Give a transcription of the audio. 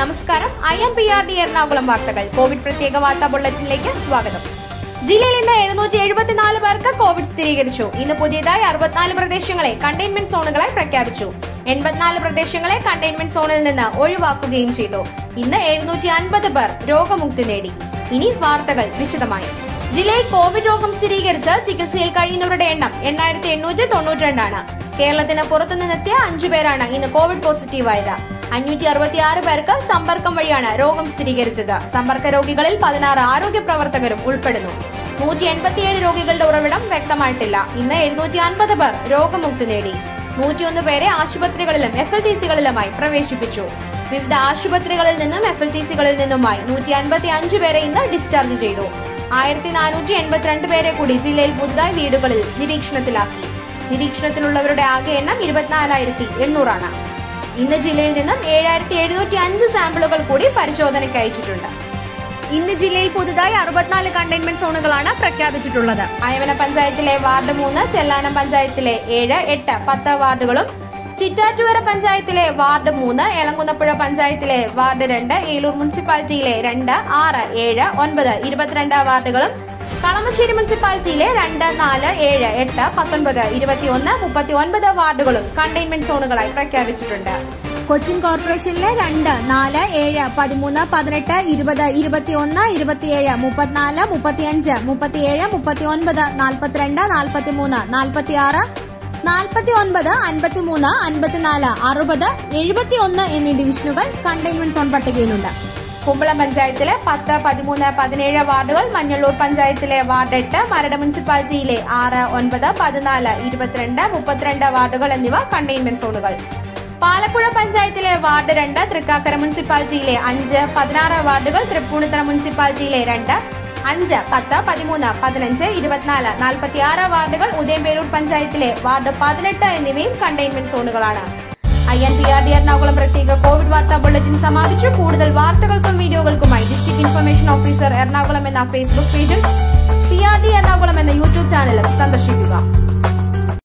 നമസ്കാരം I M P R D Ernakulam വാർത്തകൾ covid പ്രത്യേക വാർത്താ ബുള്ളറ്റിനിലേക്ക് സ്വാഗതം ജില്ലയിൽ ഇന്ന് എഴുന്നൂറ്റി എഴുപത്തിനാല് പേർക്ക് കോവിഡ് സ്ഥിരീകരിച്ചു ഇന്ന് പുതിയതായി അറുപത്തിനാല് പ്രദേശങ്ങളെ കണ്ടെയ്ൻമെന്റ് സോണുകളായി പ്രഖ്യാപിച്ചു എൺപത്തിനാല് പ്രദേശങ്ങളെ കണ്ടെയ്ൻമെന്റ് സോണിൽ നിന്ന് ഒഴിവാക്കുകയും ചെയ്തു ഇന്ന് എഴുന്നൂറ്റി അൻപത് പേർ രോഗമുക്തി നേടി ഇനി വാർത്തകൾ വിശദമായി ജില്ലയിൽ കോവിഡ് രോഗം സ്ഥിരീകരിച്ച് ചികിത്സയിൽ കഴിയുന്നവരുടെ എണ്ണം എണ്ണായിരത്തി എണ്ണൂറ്റി തൊണ്ണൂറ്റിരണ്ടാണ് കേരളത്തിന് പുറത്തുനിന്നെത്തിയ അഞ്ചു പേരാണ് ഇന്ന് കോവിഡ് പോസിറ്റീവായത് അഞ്ഞൂറ്റി അറുപത്തിയാറ് പേർക്ക് സമ്പർക്കം വഴിയാണ് രോഗം സ്ഥിരീകരിച്ചത് സമ്പർക്ക രോഗികളിൽ പതിനാറ് ആരോഗ്യ പ്രവർത്തകരും ഉൾപ്പെടുന്നു നൂറ്റി എൺപത്തിയേഴ് രോഗികളുടെ ഉറവിടം വ്യക്തമായിട്ടില്ല ഇന്ന് എഴുന്നൂറ്റി അൻപത് പേർ രോഗമുക്തി നേടി നൂറ്റിയൊന്ന് പേരെ ആശുപത്രികളിലും എഫ് എൽ ടി സികളിലുമായി പ്രവേശിപ്പിച്ചു വിവിധ ആശുപത്രികളിൽ നിന്നും എഫ് എൽ ടി സികളിൽ നിന്നുമായി നൂറ്റി അൻപത്തി അഞ്ച് പേരെ ഇന്ന് ഡിസ്ചാർജ് ചെയ്തു ആയിരത്തി നാനൂറ്റി എൺപത്തിരണ്ട് പേരെ കൂടി ജില്ലയിൽ പുതുതായി വീടുകളിൽ നിരീക്ഷണത്തിലാക്കി നിരീക്ഷണത്തിലുള്ളവരുടെ ആകെ എണ്ണം ഇരുപത്തിനാലായിരത്തി എണ്ണൂറാണ് ഇന്ന് ജില്ലയിൽ നിന്നും ഏഴായിരത്തി എഴുന്നൂറ്റി അഞ്ച് സാമ്പിളുകൾ കൂടി പരിശോധനയ്ക്ക് അയച്ചിട്ടുണ്ട് ഇന്ന് ജില്ലയിൽ പുതുതായി അറുപത്തിനാല് കണ്ടെയ്ൻമെന്റ് സോണുകളാണ് പ്രഖ്യാപിച്ചിട്ടുള്ളത് അയവന പഞ്ചായത്തിലെ വാർഡ് മൂന്ന് ചെല്ലാനം പഞ്ചായത്തിലെ ഏഴ് എട്ട് പത്ത് വാർഡുകളും ചിറ്റാറ്റുകര പഞ്ചായത്തിലെ വാർഡ് മൂന്ന് എളങ്കുന്നപ്പുഴ പഞ്ചായത്തിലെ വാർഡ് രണ്ട് ഏലൂർ മുനിസിപ്പാലിറ്റിയിലെ രണ്ട് ആറ് ഏഴ് ഒൻപത് ഇരുപത്തിരണ്ട് വാർഡുകളും കളമശ്ശേരി മുനിസിപ്പാലിറ്റിയിലെ രണ്ട് നാല് ഏഴ് എട്ട് പത്തൊൻപത് ഇരുപത്തിയൊന്ന് മുപ്പത്തി ഒൻപത് വാർഡുകളും കണ്ടെയ്ൻമെന്റ് സോണുകളായി പ്രഖ്യാപിച്ചിട്ടുണ്ട് കൊച്ചിൻ കോർപ്പറേഷനിലെ രണ്ട് നാല് ഏഴ് പതിമൂന്ന് പതിനെട്ട് ഇരുപത് ഇരുപത്തിയൊന്ന് ഇരുപത്തിയേഴ് മുപ്പത്തിനാല് മുപ്പത്തിയഞ്ച് മുപ്പത്തിയേഴ് മുപ്പത്തിയൊൻപത് നാൽപ്പത്തിരണ്ട് നാൽപ്പത്തിമൂന്ന് നാൽപ്പത്തിയാറ് നാൽപ്പത്തി ഒൻപത് അൻപത്തിമൂന്ന് അൻപത്തിനാല് അറുപത് എഴുപത്തിയൊന്ന് എന്നീ ഡിവിഷനുകൾ കണ്ടെയ്ൻമെന്റ് സോൺ പട്ടികയിലുണ്ട് കുമ്പളം പഞ്ചായത്തിലെ പത്ത് പതിമൂന്ന് പതിനേഴ് വാർഡുകൾ മഞ്ഞള്ളൂർ പഞ്ചായത്തിലെ വാർഡ് എട്ട് മരട് മുനിസിപ്പാലിറ്റിയിലെ ആറ് ഒൻപത് പതിനാല് ഇരുപത്തിരണ്ട് മുപ്പത്തിരണ്ട് വാർഡുകൾ എന്നിവ കണ്ടെയ്ൻമെന്റ് സോണുകൾ പാലപ്പുഴ പഞ്ചായത്തിലെ വാർഡ് രണ്ട് തൃക്കാക്കര മുനിസിപ്പാലിറ്റിയിലെ അഞ്ച് പതിനാറ് വാർഡുകൾ തൃപ്പൂണിത്തറ മുനിസിപ്പാലിറ്റിയിലെ രണ്ട് അഞ്ച് പത്ത് പതിമൂന്ന് പതിനഞ്ച് ഇരുപത്തിനാല് നാൽപ്പത്തിയാറ് വാർഡുകൾ ഉദയംപേരൂർ പഞ്ചായത്തിലെ വാർഡ് പതിനെട്ട് എന്നിവയും കണ്ടെയ്ൻമെന്റ് സോണുകളാണ് I N P R D Ernakulam പ്രത്യേക കോവിഡ് വാർത്താ ബുള്ളറ്റിൻ സമാപിച്ചു കൂടുതൽ വാർത്തകൾക്കും വീഡിയോകൾക്കുമായി ഡിസ്ട്രിക്ട് ഇൻഫർമേഷൻ ഓഫീസർ എറണാകുളം എന്ന ഫേസ്ബുക്ക് പേജും പി ആർ ഡി എറണാകുളം എന്ന യൂട്യൂബ് ചാനലും സന്ദർശിക്കുക